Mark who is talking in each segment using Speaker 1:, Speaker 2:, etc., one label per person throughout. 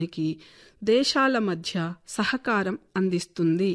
Speaker 1: కి దేశాల మధ్య సహకారం అందిస్తుంది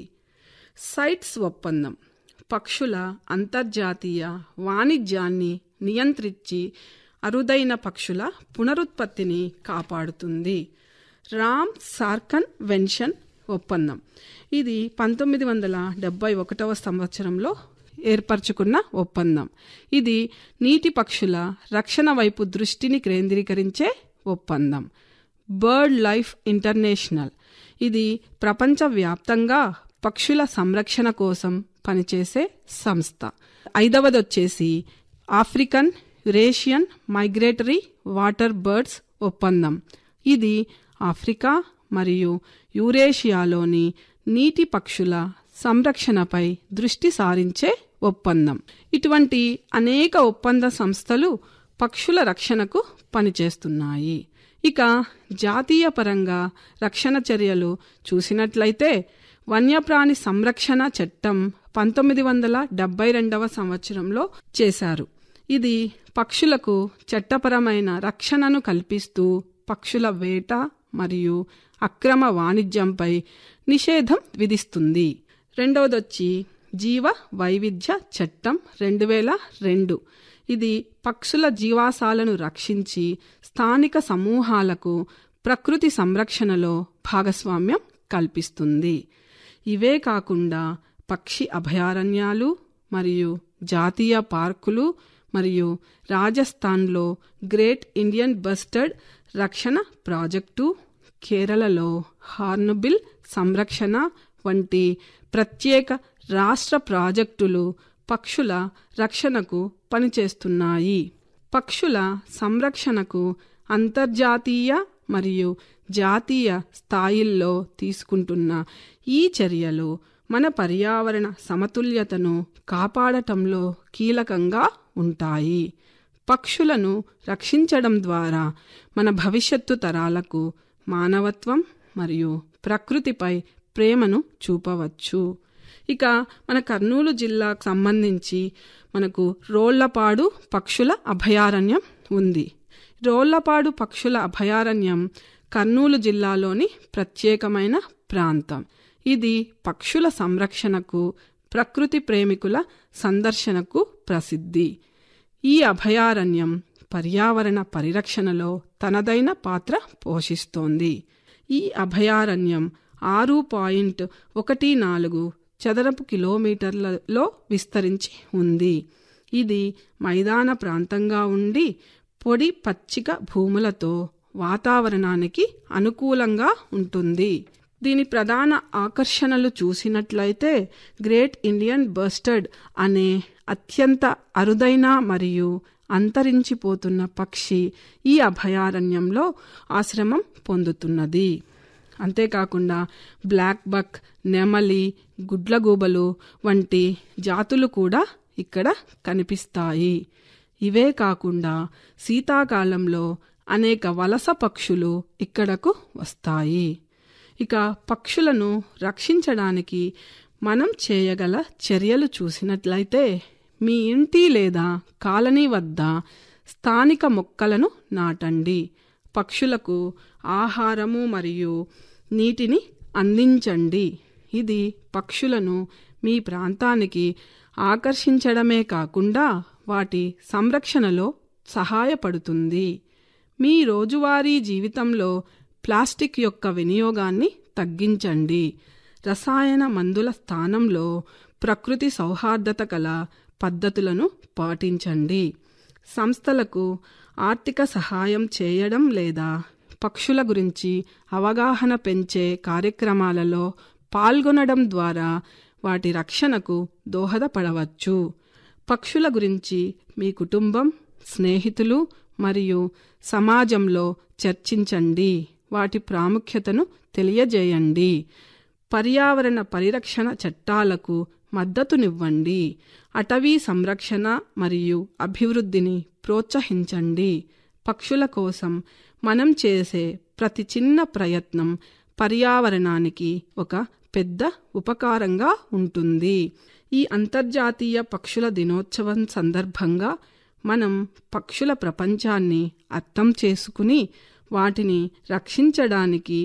Speaker 1: సైట్స్ ఒప్పందం పక్షుల అంతర్జాతీయ వాణిజ్యాన్ని నియంత్రించి అరుదైన పక్షుల పునరుత్పత్తిని కాపాడుతుంది రామ్ సార్కన్ వెన్షన్ ఒప్పందం ఇది పంతొమ్మిది వందల డెబ్బై ఒకటవ సంవత్సరంలో ఏర్పరచుకున్న ఒప్పందం ఇది నీటి పక్షుల రక్షణ వైపు దృష్టిని కేంద్రీకరించే ఒప్పందం బర్డ్ లైఫ్ ఇంటర్నేషనల్ ఇది ప్రపంచవ్యాప్తంగా పక్షుల సంరక్షణ కోసం పనిచేసే సంస్థ ఐదవది వచ్చేసి African Eurasian migratory water birds ఒప్పందం ఇది ఆఫ్రికా మరియు యూరేషియాలోని నీటి పక్షుల సంరక్షణపై దృష్టి సారించే ఒప్పందం ఇటువంటి అనేక ఒప్పంద సంస్థలు పక్షుల రక్షణకు పనిచేస్తున్నాయి ఇక జాతీయ పరంగా రక్షణ చర్యలు చూసినట్లయితే వన్యప్రాణి సంరక్షణ చట్టం పంతొమ్మిది వందల డెబ్బై రెండవ సంవత్సరంలో చేశారు ఇది పక్షులకు చట్టపరమైన రక్షణను కల్పిస్తూ పక్షుల వేట మరియు అక్రమ వాణిజ్యంపై నిషేధం విధిస్తుంది రెండవదొచ్చి జీవ వైవిధ్య చట్టం రెండు వేల రెండు ఇది పక్షుల జీవాసాలను రక్షించి స్థానిక సమూహాలకు ప్రకృతి సంరక్షణలో భాగస్వామ్యం కల్పిస్తుంది ఇవే కాకుండా పక్షి అభయారణ్యాలు మరియు జాతీయ పార్కులు మరియు రాజస్థాన్లో గ్రేట్ ఇండియన్ బస్టర్డ్ రక్షణ ప్రాజెక్టు కేరళలో హార్న్బిల్ సంరక్షణ వంటి ప్రత్యేక రాష్ట్ర ప్రాజెక్టులు పక్షుల రక్షణకు పనిచేస్తున్నాయి పక్షుల సంరక్షణకు అంతర్జాతీయ మరియు జాతీయ స్థాయిల్లో తీసుకుంటున్న ఈ చర్యలు మన పర్యావరణ సమతుల్యతను కాపాడటంలో కీలకంగా ఉంటాయి పక్షులను రక్షించడం ద్వారా మన భవిష్యత్తు తరాలకు మానవత్వం మరియు ప్రకృతిపై ప్రేమను చూపవచ్చు ఇక మన కర్నూలు జిల్లాకు సంబంధించి మనకు రోళ్లపాడు పక్షుల అభయారణ్యం ఉంది రోళ్లపాడు పక్షుల అభయారణ్యం కర్నూలు జిల్లాలోని ప్రత్యేకమైన ప్రాంతం ఇది పక్షుల సంరక్షణకు ప్రకృతి ప్రేమికుల సందర్శనకు ప్రసిద్ధి ఈ అభయారణ్యం పర్యావరణ పరిరక్షణలో తనదైన పాత్ర పోషిస్తోంది ఈ అభయారణ్యం ఆరు పాయింట్ ఒకటి నాలుగు చదరపు కిలోమీటర్లలో విస్తరించి ఉంది ఇది మైదాన ప్రాంతంగా ఉండి పొడి పచ్చిక భూములతో వాతావరణానికి అనుకూలంగా ఉంటుంది దీని ప్రధాన ఆకర్షణలు చూసినట్లయితే గ్రేట్ ఇండియన్ బస్టర్డ్ అనే అత్యంత అరుదైన మరియు అంతరించిపోతున్న పక్షి ఈ అభయారణ్యంలో ఆశ్రమం పొందుతున్నది అంతేకాకుండా బ్లాక్ బక్ నెమలి గుడ్లగూబలు వంటి జాతులు కూడా ఇక్కడ కనిపిస్తాయి ఇవే కాకుండా శీతాకాలంలో అనేక వలస పక్షులు ఇక్కడకు వస్తాయి ఇక పక్షులను రక్షించడానికి మనం చేయగల చర్యలు చూసినట్లయితే మీ ఇంటి లేదా కాలనీ వద్ద స్థానిక మొక్కలను నాటండి పక్షులకు ఆహారము మరియు నీటిని అందించండి ఇది పక్షులను మీ ప్రాంతానికి ఆకర్షించడమే కాకుండా వాటి సంరక్షణలో సహాయపడుతుంది మీ రోజువారీ జీవితంలో ప్లాస్టిక్ యొక్క వినియోగాన్ని తగ్గించండి రసాయన మందుల స్థానంలో ప్రకృతి సౌహార్దత కల పద్ధతులను పాటించండి సంస్థలకు ఆర్థిక సహాయం చేయడం లేదా పక్షుల గురించి అవగాహన పెంచే కార్యక్రమాలలో పాల్గొనడం ద్వారా వాటి రక్షణకు దోహదపడవచ్చు పక్షుల గురించి మీ కుటుంబం స్నేహితులు మరియు సమాజంలో చర్చించండి వాటి ప్రాముఖ్యతను తెలియజేయండి పర్యావరణ పరిరక్షణ చట్టాలకు మద్దతునివ్వండి అటవీ సంరక్షణ మరియు అభివృద్ధిని ప్రోత్సహించండి పక్షుల కోసం మనం చేసే ప్రతి చిన్న ప్రయత్నం పర్యావరణానికి ఒక పెద్ద ఉపకారంగా ఉంటుంది ఈ అంతర్జాతీయ పక్షుల దినోత్సవం సందర్భంగా మనం పక్షుల ప్రపంచాన్ని అర్థం చేసుకుని వాటిని రక్షించడానికి